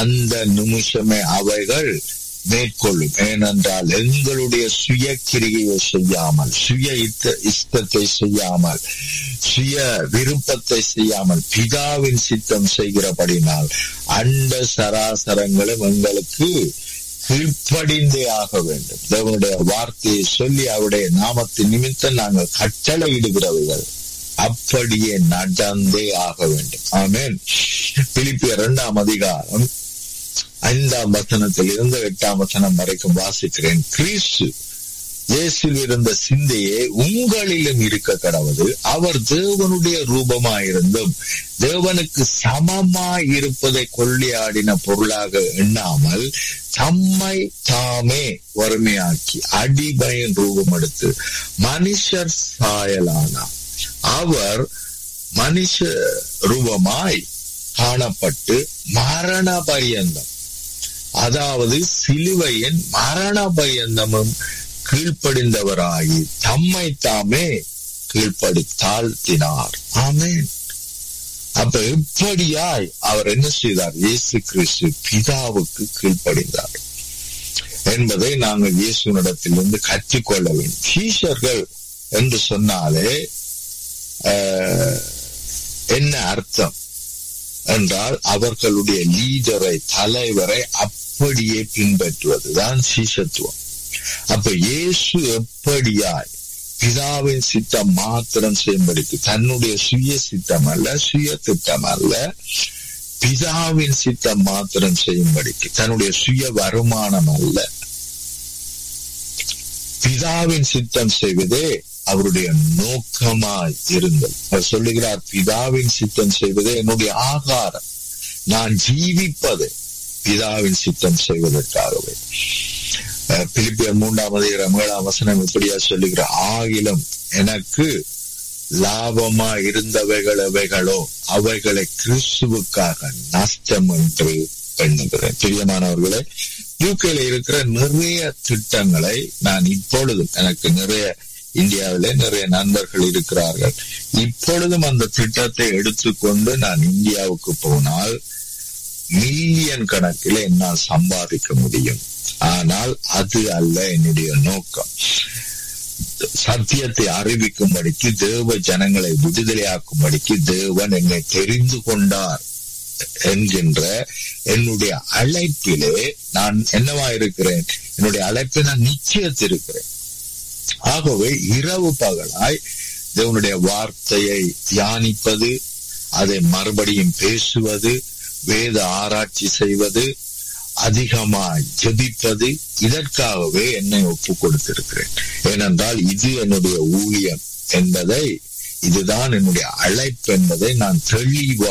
அந்த நிமிஷமே அவைகள் மேற்கொள்ளும் ஏனென்றால் எங்களுடைய சுய கிரியை செய்யாமல் சுய இத்த இஷ்டத்தை செய்யாமல் சுய விருப்பத்தை செய்யாமல் பிதாவின் சித்தம் செய்கிறபடினால் அண்ட சராசரங்களும் எங்களுக்கு கீழ்ப்படிந்தே ஆக வேண்டும் தேவனுடைய வார்த்தையை சொல்லி அவருடைய நாமத்தின் நிமித்தம் நாங்கள் கட்டளையிடுகிறவர்கள் அப்படியே நடந்தே ஆக வேண்டும் ஆமேன் பிலிப்பிய இரண்டாம் அதிகாரம் ஐந்தாம் வசனத்தில் இருந்து எட்டாம் வசனம் வரைக்கும் வாசிக்கிறேன் கிறிஸ்து இயேசுவில் இருந்த சிந்தையே உங்களிலும் இருக்க கடவுது அவர் தேவனுடைய ரூபமாயிருந்தும் தேவனுக்கு சமமாய் இருப்பதை கொள்ளையாடின பொருளாக எண்ணாமல் தம்மை தாமே வறுமையாக்கி அடிபயன் ரூபம் எடுத்து மனுஷர் சாயலானார் அவர் மனுஷ ரூபமாய் காணப்பட்டு மரண பரியந்தம் அதாவது சிலுவையின் மரண பரியந்தமும் கீழ்ப்படிந்தவராகி தம்மை தாமே கீழ்ப்படி தாழ்த்தினார் ஆமேன் அப்ப எப்படியாய் அவர் என்ன செய்தார் இயேசு கிறிஸ்து பிதாவுக்கு கீழ்ப்படிந்தார் என்பதை நாங்கள் இயேசுனிடத்திலிருந்து கற்றுக்கொள்ள வேண்டும் சீஷர்கள் என்று சொன்னாலே என்ன அர்த்தம் என்றால் அவர்களுடைய லீடரை தலைவரை அப்படியே பின்பற்றுவதுதான் சீசத்துவம் அப்ப இயேசு எப்படியாய் பிதாவின் சித்தம் மாத்திரம் செய்யும்படிக்கு தன்னுடைய சுய சித்தம் அல்ல சுய திட்டம் அல்ல பிதாவின் சித்தம் மாத்திரம் செய்யும்படிக்கு தன்னுடைய சுய வருமானம் அல்ல பிதாவின் சித்தம் செய்வதே அவருடைய நோக்கமாய் இருந்தது அவர் சொல்லுகிறார் பிதாவின் சித்தம் செய்வதே என்னுடைய ஆகாரம் நான் ஜீவிப்பது பிதாவின் சித்தம் செய்வதற்காகவே பிலிப்பியர் மூன்றாம் அதிகாரம் ஏழாம் வசனம் இப்படியா சொல்லுகிற ஆகிலும் எனக்கு லாபமா இருந்தவைகள் அவைகளோ அவைகளை கிறிஸ்துவுக்காக நஷ்டம் என்று எண்ணுகிறேன் பிரியமானவர்களே யூகேல இருக்கிற நிறைய திட்டங்களை நான் இப்பொழுதும் எனக்கு நிறைய இந்தியாவிலே நிறைய நண்பர்கள் இருக்கிறார்கள் இப்பொழுதும் அந்த திட்டத்தை எடுத்துக்கொண்டு நான் இந்தியாவுக்கு போனால் மில்லியன் கணக்கில் என்னால் சம்பாதிக்க முடியும் ஆனால் அது அல்ல என்னுடைய நோக்கம் சத்தியத்தை அறிவிக்கும்படிக்கு தேவ ஜனங்களை விடுதலையாக்கும்படிக்கு தேவன் என்னை தெரிந்து கொண்டார் என்கின்ற என்னுடைய அழைப்பிலே நான் என்னவா இருக்கிறேன் என்னுடைய அழைப்பை நான் நிச்சயத்திருக்கிறேன் ஆகவே இரவு பகலாய் தேவனுடைய வார்த்தையை தியானிப்பது அதை மறுபடியும் பேசுவது வேத ஆராய்ச்சி செய்வது அதிகமாய் ஜபிப்பது இதற்காகவே என்னை ஒப்பு கொடுத்திருக்கிறேன் ஏனென்றால் இது என்னுடைய ஊழியம் என்பதை இதுதான் என்னுடைய அழைப்பு என்பதை நான் தெளிவாக